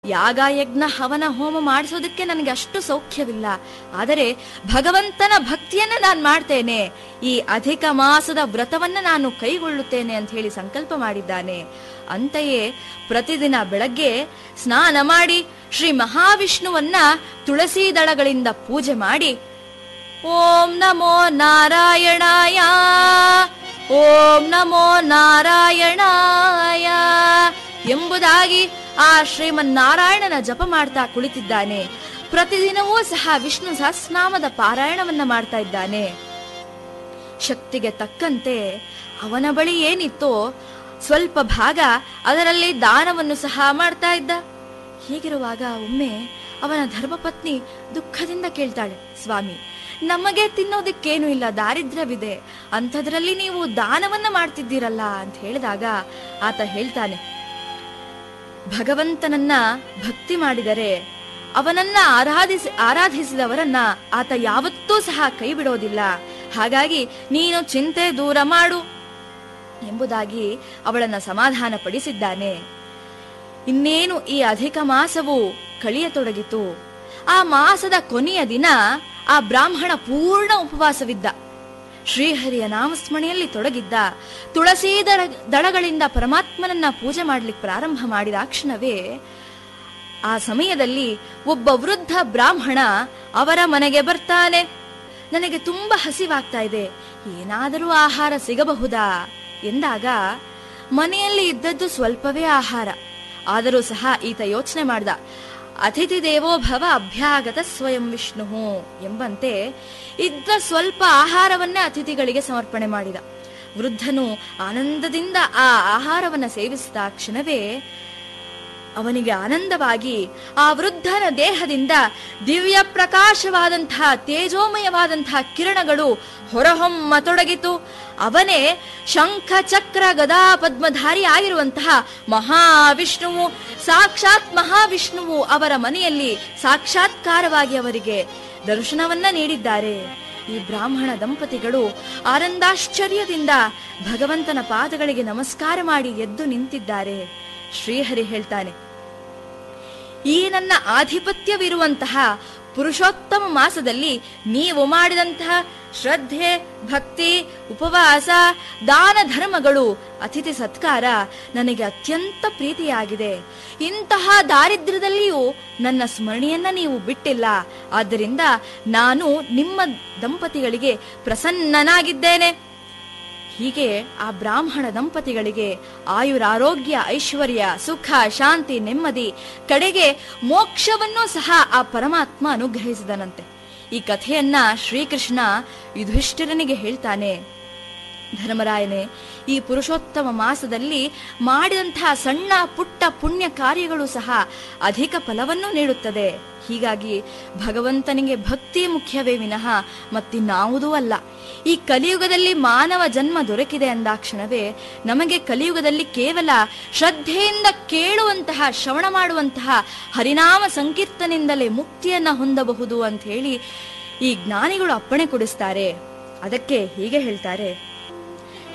ಯಾಗ ಯಜ್ಞ ಹವನ ಹೋಮ ಮಾಡಿಸೋದಕ್ಕೆ ನನಗೆ ಅಷ್ಟು ಸೌಖ್ಯವಿಲ್ಲ ಆದರೆ ಭಗವಂತನ ಭಕ್ತಿಯನ್ನ ನಾನು ಮಾಡ್ತೇನೆ ಈ ಅಧಿಕ ಮಾಸದ ವ್ರತವನ್ನ ನಾನು ಕೈಗೊಳ್ಳುತ್ತೇನೆ ಅಂತ ಹೇಳಿ ಸಂಕಲ್ಪ ಮಾಡಿದ್ದಾನೆ ಅಂತೆಯೇ ಪ್ರತಿದಿನ ಬೆಳಗ್ಗೆ ಸ್ನಾನ ಮಾಡಿ ಶ್ರೀ ಮಹಾವಿಷ್ಣುವನ್ನ ತುಳಸಿ ದಳಗಳಿಂದ ಪೂಜೆ ಮಾಡಿ ಓಂ ನಮೋ ನಾರಾಯಣಾಯ ಓಂ ನಮೋ ನಾರಾಯಣಾಯ ಎಂಬುದಾಗಿ ಆ ಶ್ರೀಮನ್ನಾರಾಯಣನ ಜಪ ಮಾಡ್ತಾ ಕುಳಿತಿದ್ದಾನೆ ಪ್ರತಿದಿನವೂ ಸಹ ವಿಷ್ಣು ಸಹಸ್ರನಾಮದ ಪಾರಾಯಣವನ್ನ ಮಾಡ್ತಾ ಇದ್ದಾನೆ ಶಕ್ತಿಗೆ ತಕ್ಕಂತೆ ಅವನ ಬಳಿ ಏನಿತ್ತೋ ಸ್ವಲ್ಪ ಭಾಗ ಅದರಲ್ಲಿ ದಾನವನ್ನು ಸಹ ಮಾಡ್ತಾ ಇದ್ದ ಹೀಗಿರುವಾಗ ಒಮ್ಮೆ ಅವನ ಧರ್ಮಪತ್ನಿ ದುಃಖದಿಂದ ಕೇಳ್ತಾಳೆ ಸ್ವಾಮಿ ನಮಗೆ ತಿನ್ನೋದಕ್ಕೇನು ಇಲ್ಲ ದಾರಿದ್ರ್ಯವಿದೆ ಅಂಥದ್ರಲ್ಲಿ ನೀವು ದಾನವನ್ನ ಮಾಡ್ತಿದ್ದೀರಲ್ಲ ಅಂತ ಹೇಳಿದಾಗ ಆತ ಹೇಳ್ತಾನೆ ಭಗವಂತನನ್ನ ಭಕ್ತಿ ಮಾಡಿದರೆ ಅವನನ್ನ ಆರಾಧಿಸಿ ಆರಾಧಿಸಿದವರನ್ನ ಆತ ಯಾವತ್ತೂ ಸಹ ಕೈ ಬಿಡೋದಿಲ್ಲ ಹಾಗಾಗಿ ನೀನು ಚಿಂತೆ ದೂರ ಮಾಡು ಎಂಬುದಾಗಿ ಅವಳನ್ನ ಸಮಾಧಾನ ಪಡಿಸಿದ್ದಾನೆ ಇನ್ನೇನು ಈ ಅಧಿಕ ಮಾಸವು ಕಳಿಯತೊಡಗಿತು ಆ ಮಾಸದ ಕೊನೆಯ ದಿನ ಆ ಬ್ರಾಹ್ಮಣ ಪೂರ್ಣ ಉಪವಾಸವಿದ್ದ ಶ್ರೀಹರಿಯ ನಾಮಸ್ಮರಣೆಯಲ್ಲಿ ತೊಡಗಿದ್ದ ತುಳಸಿ ದಳ ದಳಗಳಿಂದ ಪರಮಾತ್ಮನನ್ನ ಪೂಜೆ ಮಾಡ್ಲಿಕ್ಕೆ ಪ್ರಾರಂಭ ಮಾಡಿದ ಕ್ಷಣವೇ ಆ ಸಮಯದಲ್ಲಿ ಒಬ್ಬ ವೃದ್ಧ ಬ್ರಾಹ್ಮಣ ಅವರ ಮನೆಗೆ ಬರ್ತಾನೆ ನನಗೆ ತುಂಬಾ ಹಸಿವಾಗ್ತಾ ಇದೆ ಏನಾದರೂ ಆಹಾರ ಸಿಗಬಹುದಾ ಎಂದಾಗ ಮನೆಯಲ್ಲಿ ಇದ್ದದ್ದು ಸ್ವಲ್ಪವೇ ಆಹಾರ ಆದರೂ ಸಹ ಈತ ಯೋಚನೆ ಮಾಡ್ದ ಅತಿಥಿ ದೇವೋ ಭವ ಅಭ್ಯಾಗತ ಸ್ವಯಂ ವಿಷ್ಣು ಎಂಬಂತೆ ಇದ್ದ ಸ್ವಲ್ಪ ಆಹಾರವನ್ನೇ ಅತಿಥಿಗಳಿಗೆ ಸಮರ್ಪಣೆ ಮಾಡಿದ ವೃದ್ಧನು ಆನಂದದಿಂದ ಆ ಆಹಾರವನ್ನ ಸೇವಿಸಿದ ಕ್ಷಣವೇ ಅವನಿಗೆ ಆನಂದವಾಗಿ ಆ ವೃದ್ಧನ ದೇಹದಿಂದ ದಿವ್ಯ ಪ್ರಕಾಶವಾದಂತಹ ತೇಜೋಮಯವಾದಂತಹ ಕಿರಣಗಳು ಹೊರಹೊಮ್ಮತೊಡಗಿತು ಅವನೇ ಶಂಖ ಚಕ್ರ ಗದಾ ಪದ್ಮಧಾರಿ ಆಗಿರುವಂತಹ ಮಹಾವಿಷ್ಣುವು ಸಾಕ್ಷಾತ್ ಮಹಾವಿಷ್ಣುವು ಅವರ ಮನೆಯಲ್ಲಿ ಸಾಕ್ಷಾತ್ಕಾರವಾಗಿ ಅವರಿಗೆ ದರ್ಶನವನ್ನ ನೀಡಿದ್ದಾರೆ ಈ ಬ್ರಾಹ್ಮಣ ದಂಪತಿಗಳು ಆನಂದಾಶ್ಚರ್ಯದಿಂದ ಭಗವಂತನ ಪಾದಗಳಿಗೆ ನಮಸ್ಕಾರ ಮಾಡಿ ಎದ್ದು ನಿಂತಿದ್ದಾರೆ ಶ್ರೀಹರಿ ಹೇಳ್ತಾನೆ ಈ ನನ್ನ ಆಧಿಪತ್ಯವಿರುವಂತಹ ಪುರುಷೋತ್ತಮ ಮಾಸದಲ್ಲಿ ನೀವು ಮಾಡಿದಂತಹ ಶ್ರದ್ಧೆ ಭಕ್ತಿ ಉಪವಾಸ ದಾನ ಧರ್ಮಗಳು ಅತಿಥಿ ಸತ್ಕಾರ ನನಗೆ ಅತ್ಯಂತ ಪ್ರೀತಿಯಾಗಿದೆ ಇಂತಹ ದಾರಿದ್ರ್ಯದಲ್ಲಿಯೂ ನನ್ನ ಸ್ಮರಣೆಯನ್ನ ನೀವು ಬಿಟ್ಟಿಲ್ಲ ಆದ್ದರಿಂದ ನಾನು ನಿಮ್ಮ ದಂಪತಿಗಳಿಗೆ ಪ್ರಸನ್ನನಾಗಿದ್ದೇನೆ ಹೀಗೆ ಆ ಬ್ರಾಹ್ಮಣ ದಂಪತಿಗಳಿಗೆ ಆಯುರಾರೋಗ್ಯ ಐಶ್ವರ್ಯ ಸುಖ ಶಾಂತಿ ನೆಮ್ಮದಿ ಕಡೆಗೆ ಮೋಕ್ಷವನ್ನೂ ಸಹ ಆ ಪರಮಾತ್ಮ ಅನುಗ್ರಹಿಸಿದನಂತೆ ಈ ಕಥೆಯನ್ನ ಶ್ರೀಕೃಷ್ಣ ಯುಧಿಷ್ಠಿರನಿಗೆ ಹೇಳ್ತಾನೆ ಧರ್ಮರಾಯನೇ ಈ ಪುರುಷೋತ್ತಮ ಮಾಸದಲ್ಲಿ ಮಾಡಿದಂತಹ ಸಣ್ಣ ಪುಟ್ಟ ಪುಣ್ಯ ಕಾರ್ಯಗಳು ಸಹ ಅಧಿಕ ಫಲವನ್ನು ನೀಡುತ್ತದೆ ಹೀಗಾಗಿ ಭಗವಂತನಿಗೆ ಭಕ್ತಿ ಮುಖ್ಯವೇ ವಿನಃ ಮತ್ತಿನ್ನಾವುದೂ ಅಲ್ಲ ಈ ಕಲಿಯುಗದಲ್ಲಿ ಮಾನವ ಜನ್ಮ ದೊರಕಿದೆ ಅಂದಾಕ್ಷಣವೇ ನಮಗೆ ಕಲಿಯುಗದಲ್ಲಿ ಕೇವಲ ಶ್ರದ್ಧೆಯಿಂದ ಕೇಳುವಂತಹ ಶ್ರವಣ ಮಾಡುವಂತಹ ಹರಿನಾಮ ಸಂಕೀರ್ತನಿಂದಲೇ ಮುಕ್ತಿಯನ್ನ ಹೊಂದಬಹುದು ಅಂತ ಹೇಳಿ ಈ ಜ್ಞಾನಿಗಳು ಅಪ್ಪಣೆ ಕೊಡಿಸ್ತಾರೆ ಅದಕ್ಕೆ ಹೀಗೆ ಹೇಳ್ತಾರೆ